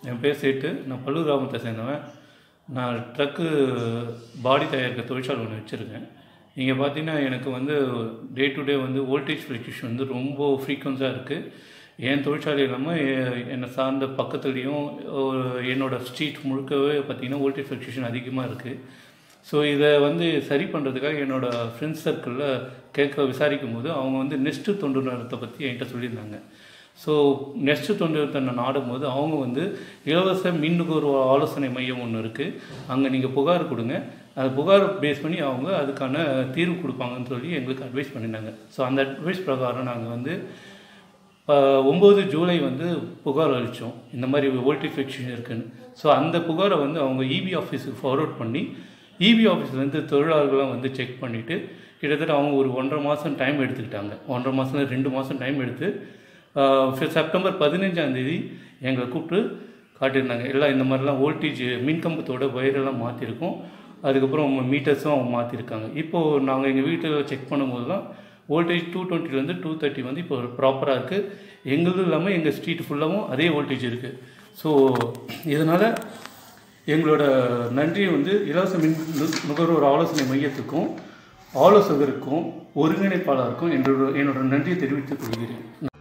என் பேர் சேட்டு நான் பல்லூர் கிராமத்தை சேர்ந்தவன் நான் ட்ரக்கு பாடி தயாரிக்க தொழிற்சாலை ஒன்று வச்சுருக்கேன் இங்கே பார்த்தீங்கன்னா எனக்கு வந்து டே டு டே வந்து வோல்டேஜ் ஃப்ளிக்ஷன் வந்து ரொம்ப ஃப்ரீக்வன்ஸாக இருக்குது என் தொழிற்சாலை இல்லாமல் எ- என்னை சார்ந்த பக்கத்துலேயும் என்னோட ஸ்ட்ரீட் முழுக்கவே பார்த்தீங்கன்னா வோல்டேஜ் ஃப்ளிக்ஷன் அதிகமாக இருக்குது ஸோ இதை வந்து சரி பண்ணுறதுக்காக என்னோட ஃப்ரெண்ட்ஸ் சர்க்கிளில் கேட்க விசாரிக்கும் போது அவங்க வந்து நெஸ்ட்டு தொண்டு நிறுவனத்தை பற்றி என்கிட்ட சொல்லியிருந்தாங்க ஸோ நெஸ்ட்டு தொண்டு நிறுவனத்தை நான் நாடும் போது அவங்க வந்து இலவச மின் நுகர்வோர் ஆலோசனை மையம் ஒன்று இருக்குது அங்கே நீங்கள் புகார் கொடுங்க அது புகார் பேஸ் பண்ணி அவங்க அதுக்கான தீர்வு கொடுப்பாங்கன்னு சொல்லி எங்களுக்கு அட்வைஸ் பண்ணியிருந்தாங்க ஸோ அந்த அட்வைஸ் பிரகாரம் நாங்கள் வந்து ஒம்பது ஜூலை வந்து புகார் அளித்தோம் இந்த மாதிரி வோல்டேஜ் ஃபிக்ஷன் இருக்குன்னு ஸோ அந்த புகாரை வந்து அவங்க இபி ஆஃபீஸுக்கு ஃபார்வர்ட் பண்ணி இபி ஆஃபீஸ்லேருந்து தொழிலாளர்கள்லாம் வந்து செக் பண்ணிவிட்டு கிட்டத்தட்ட அவங்க ஒரு ஒன்றரை மாதம் டைம் எடுத்துக்கிட்டாங்க ஒன்றரை மாதம் ரெண்டு மாதம் டைம் எடுத்து ஆஹ் ஃபி- செப்டம்பர் பதினஞ்சாம் தேதி எங்களை கூப்பிட்டு காட்டியிருந்தாங்க எல்லாம் இந்த மாதிரிலாம் வோல்டேஜ் மின்கம்பத்தோட வயரெல்லாம் மாற்றிருக்கோம் அதுக்கப்புறம் மீட்டர்ஸும் அவங்க மாற்றிருக்காங்க இப்போது நாங்கள் எங்கள் வீட்டில் செக் பண்ணும்போதெல்லாம் வோல்டேஜ் டூ டுவெண்ட்டிலேருந்து டூ தேர்ட்டி வந்து இப்போ ப்ராப்பராக இருக்குது எங்களுதும் இல்லாமல் எங்கள் ஸ்ட்ரீட் ஃபுல்லாகவும் அதே வோல்டேஜ் இருக்குது ஸோ இதனால் எங்களோட நன்றியை வந்து இலவச மின் நு- நுகர்வோர் ஆலோசனை மையத்துக்கும் ஆலோசகருக்கும் ஒருங்கிணைப்பாளருக்கும் என்னோட என்னோட நன்றியை தெரிவித்துக் கொள்கிறேன்